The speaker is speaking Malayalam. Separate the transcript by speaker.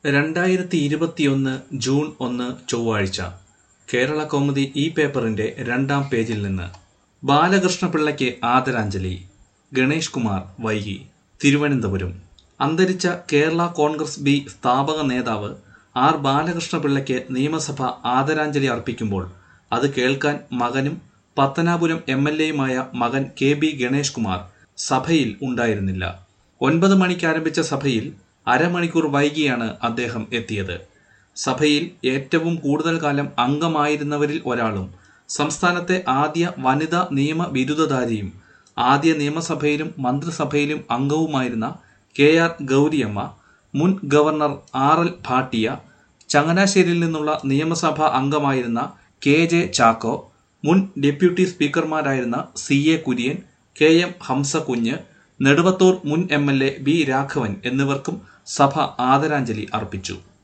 Speaker 1: രണ്ടായിരത്തി ഇരുപത്തിയൊന്ന് ജൂൺ ഒന്ന് ചൊവ്വാഴ്ച കേരള കൗമുദി ഈ പേപ്പറിന്റെ രണ്ടാം പേജിൽ നിന്ന് ബാലകൃഷ്ണപിള്ളയ്ക്ക് ആദരാഞ്ജലി ഗണേഷ് കുമാർ വൈകി തിരുവനന്തപുരം അന്തരിച്ച കേരള കോൺഗ്രസ് ബി സ്ഥാപക നേതാവ് ആർ ബാലകൃഷ്ണപിള്ളയ്ക്ക് നിയമസഭ ആദരാഞ്ജലി അർപ്പിക്കുമ്പോൾ അത് കേൾക്കാൻ മകനും പത്തനാപുരം എം എൽ എയുമായ മകൻ കെ ബി ഗണേഷ് കുമാർ സഭയിൽ ഉണ്ടായിരുന്നില്ല ഒൻപത് മണിക്ക് ആരംഭിച്ച സഭയിൽ അരമണിക്കൂർ വൈകിയാണ് അദ്ദേഹം എത്തിയത് സഭയിൽ ഏറ്റവും കൂടുതൽ കാലം അംഗമായിരുന്നവരിൽ ഒരാളും സംസ്ഥാനത്തെ ആദ്യ വനിതാ നിയമ ബിരുദധാരിയും ആദ്യ നിയമസഭയിലും മന്ത്രിസഭയിലും അംഗവുമായിരുന്ന കെ ആർ ഗൗരിയമ്മ മുൻ ഗവർണർ ആർ എൽ ഭാട്ടിയ ചങ്ങനാശ്ശേരിയിൽ നിന്നുള്ള നിയമസഭാ അംഗമായിരുന്ന കെ ജെ ചാക്കോ മുൻ ഡെപ്യൂട്ടി സ്പീക്കർമാരായിരുന്ന C A Kurian K M Hamsakunju Neduvathur മുൻ M L A B Raghavan എന്നിവർക്കും സഭ ആദരാഞ്ജലി അർപ്പിച്ചു